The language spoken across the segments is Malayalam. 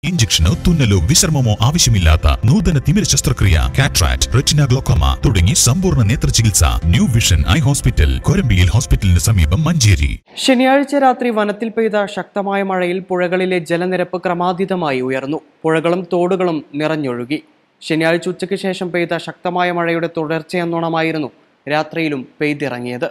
ഇഞ്ചക്ഷനോ തുന്നലോ വിശ്രമമോ ആവശ്യമില്ലാത്ത നൂതന തിമിര ശസ്ത്രക്രിയ കാട്രാക്ട് റെറ്റിന ഗ്ലോക്കോമ തുടങ്ങി സമ്പൂർണ്ണ നേത്ര ചികിത്സ ന്യൂ വിഷൻ ഐ ഹോസ്പിറ്റൽ കൊരമ്പിയിൽ ഹോസ്പിറ്റലിന് സമീപം മഞ്ചേരി ശനിയാഴ്ച രാത്രി വനത്തിൽ പെയ്ത ശക്തമായ മഴയിൽ പുഴകളിലെ ജലനിരപ്പ് ക്രമാതീതമായി ഉയർന്നു പുഴകളും തോടുകളും നിറഞ്ഞൊഴുകി ശനിയാഴ്ച ഉച്ചയ്ക്ക് ശേഷം പെയ്ത ശക്തമായ മഴയുടെ തുടർച്ചയെന്നോണമായിരുന്നു രാത്രിയിലും പെയ്തിറങ്ങിയത്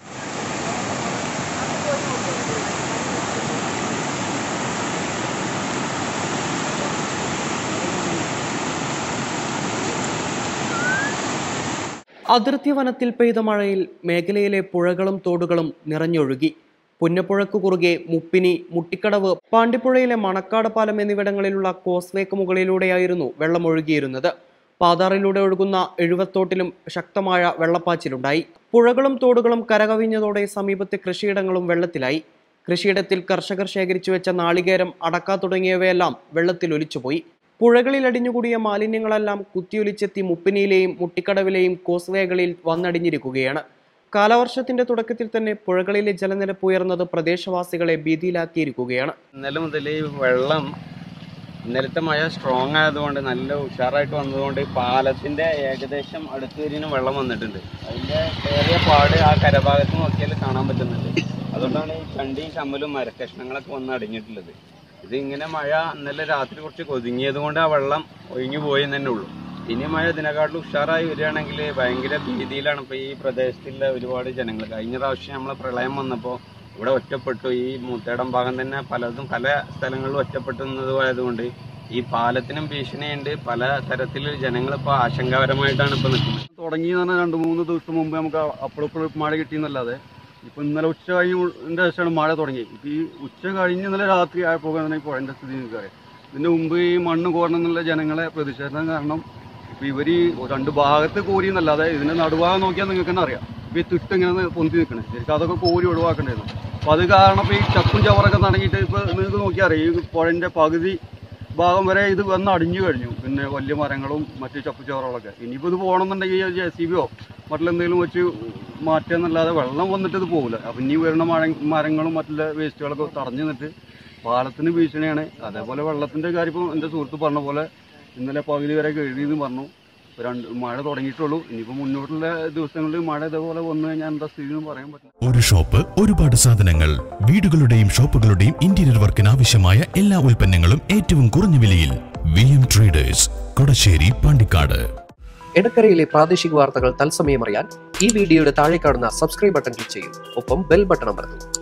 അതിർത്തി വനത്തിൽ പെയ്ത മഴയിൽ മേഖലയിലെ പുഴകളും തോടുകളും നിറഞ്ഞൊഴുകി പുന്നപ്പുഴക്ക് കുറുകെ മുപ്പിനി മുട്ടിക്കടവ് പാണ്ടിപ്പുഴയിലെ മണക്കാട് പാലം എന്നിവിടങ്ങളിലുള്ള കോസ്വേക്ക് മുകളിലൂടെയായിരുന്നു വെള്ളം ഒഴുകിയിരുന്നത് പാതാറിലൂടെ ഒഴുകുന്ന എഴുവത്തോട്ടിലും ശക്തമായ വെള്ളപ്പാച്ചിലുണ്ടായി പുഴകളും തോടുകളും കരകവിഞ്ഞതോടെ സമീപത്തെ കൃഷിയിടങ്ങളും വെള്ളത്തിലായി കൃഷിയിടത്തിൽ കർഷകർ ശേഖരിച്ചു വെച്ച നാളികേരം അടക്ക തുടങ്ങിയവയെല്ലാം വെള്ളത്തിൽ ഒലിച്ചുപോയി പുഴകളിൽ അടിഞ്ഞുകൂടിയ മാലിന്യങ്ങളെല്ലാം കുത്തിയൊലിച്ചെത്തി മുപ്പിനിയിലെയും മുട്ടിക്കടവിലെയും കോസ്വേകളിൽ വന്നടിഞ്ഞിരിക്കുകയാണ് കാലവർഷത്തിന്റെ തുടക്കത്തിൽ തന്നെ പുഴകളിലെ ജലനിരപ്പ് ഉയർന്നത് പ്രദേശവാസികളെ ഭീതിയിലാക്കിയിരിക്കുകയാണ് ഇന്നലെ മുതൽ ഈ വെള്ളം ഇന്നലത്തെ മഴ സ്ട്രോങ് ആയതുകൊണ്ട് നല്ല ഉഷാറായിട്ട് വന്നതുകൊണ്ട് പാലത്തിന്റെ ഏകദേശം അടുത്ത് വരിനും വെള്ളം വന്നിട്ടുണ്ട് അതിന്റെ ഏറിയ പാട് ആ കരഭാഗത്ത് നോക്കിയാൽ കാണാൻ പറ്റുന്നുണ്ട് അതുകൊണ്ടാണ് ഈ ചണ്ടിയും ചമ്മലും മരക്കഷ്ണങ്ങളൊക്കെ വന്ന് അടിഞ്ഞിട്ടുള്ളത് ഇത് ഇങ്ങനെ മഴ ഇന്നലെ രാത്രി കുറച്ച് കൊതുങ്ങിയത് കൊണ്ട് ആ വെള്ളം ഒഴിഞ്ഞു പോയി തന്നെ ഉള്ളൂ ഇനി മഴ ഇതിനെക്കാട്ടിലും ഉഷാറായി വരികയാണെങ്കിൽ ഭയങ്കര ഭീതിയിലാണ് ഇപ്പോൾ ഈ പ്രദേശത്തുള്ള ഒരുപാട് ജനങ്ങൾ കഴിഞ്ഞ പ്രാവശ്യം നമ്മളെ പ്രളയം വന്നപ്പോൾ ഇവിടെ ഒറ്റപ്പെട്ടു ഈ മൂത്തേടം ഭാഗം തന്നെ പലതും പല സ്ഥലങ്ങളിലും ഒറ്റപ്പെട്ടുന്നതുമായതുകൊണ്ട് ഈ പാലത്തിനും ഭീഷണിയുണ്ട് പല തരത്തിൽ ജനങ്ങൾ ഇപ്പോൾ ആശങ്കാപരമായിട്ടാണ് ഇപ്പോൾ നിൽക്കുന്നത് തുടങ്ങി എന്ന് പറഞ്ഞാൽ രണ്ട് മൂന്ന് ദിവസം മുമ്പ് നമുക്ക് അപ്പോഴപ്പോഴും മഴ കിട്ടിയെന്നല്ലാതെ ഇപ്പൊ ഇന്നലെ ഉച്ച കഴിഞ്ഞ ശേഷമാണ് മഴ തുടങ്ങി ഇപ്പൊ ഈ ഉച്ച കഴിഞ്ഞ് ഇന്നലെ രാത്രി ആയപ്പോൾ തന്നെ ഈ പുഴന്റെ സ്ഥിതി നിൽക്കാറ് ഇതിന്റെ മുമ്പ് ഈ മണ്ണ് കോരണം എന്നുള്ള ജനങ്ങളെ പ്രതിഷേധം കാരണം ഇപ്പൊ ഇവര് രണ്ട് ഭാഗത്ത് കോരി എന്നല്ലാതെ ഇതിന്റെ നടുഭാഗം നോക്കിയാൽ നിങ്ങൾക്ക് തന്നെ അറിയാം ഇപ്പൊ ഈ തിട്ട് ഇങ്ങനെ പൊന്തി നിൽക്കണേ ശരിക്കും അതൊക്കെ കോരി ഒഴിവാക്കേണ്ടതായിരുന്നു അപ്പൊ അത് കാരണം ഇപ്പൊ ഈ ചപ്പും ചവറൊക്കെ തുടങ്ങിയിട്ട് ഇപ്പൊ നിങ്ങൾക്ക് നോക്കിയാൽ അറിയാം ഈ പുഴന്റെ പകുതി ഭാഗം വരെ ഇത് വന്ന് അടിഞ്ഞു കഴിഞ്ഞു പിന്നെ വലിയ മരങ്ങളും മറ്റു ചപ്പുചവറുകളൊക്കെ ഇനിയിപ്പോൾ ഇത് പോകണമെന്നുണ്ടെങ്കിൽ ജെ സി ബിയോ മറ്റുള്ള വെച്ച് മാറ്റുകയെന്നല്ലാതെ വെള്ളം വന്നിട്ട് ഇത് പോകില്ല അപ്പം ഇനി വരുന്ന മഴ മരങ്ങളും മറ്റുള്ള വേസ്റ്റുകളൊക്കെ തടഞ്ഞു നിന്നിട്ട് പാലത്തിന് ഭീഷണിയാണ് അതേപോലെ വെള്ളത്തിൻ്റെ കാര്യം ഇപ്പോൾ എൻ്റെ സുഹൃത്ത് പറഞ്ഞ പോലെ ഇന്നലെ പകുതി വരെ കഴുകിയെന്ന് പറഞ്ഞു ഇപ്പൊ രണ്ട് മഴ തുടങ്ങിയിട്ടുള്ളൂ ഇനിയിപ്പോൾ മുന്നോട്ടുള്ള ദിവസങ്ങളിൽ മഴ ഇതേപോലെ വന്നു കഴിഞ്ഞാൽ എന്താ സ്ഥിതി എന്ന് പറയാൻ പറ്റില്ല ഒരു ഷോപ്പ് ഒരുപാട് സാധനങ്ങൾ വീടുകളുടെയും ഷോപ്പുകളുടെയും ഇന്റീരിയർ വർക്കിന് ആവശ്യമായ എല്ലാ ഉൽപ്പന്നങ്ങളും ഏറ്റവും കുറഞ്ഞ വിലയിൽ V M traders Kodassery Pandikkad എടക്കരയിലെ പ്രാദേശിക വാർത്തകൾ തത്സമയം അറിയാൻ ഈ വീഡിയോയുടെ താഴെ കാണുന്ന സബ്സ്ക്രൈബ് ബട്ടൺ ക്ലിക്ക് ചെയ്യൂ ഒപ്പം ബെൽ ബട്ടൺ അമർത്തും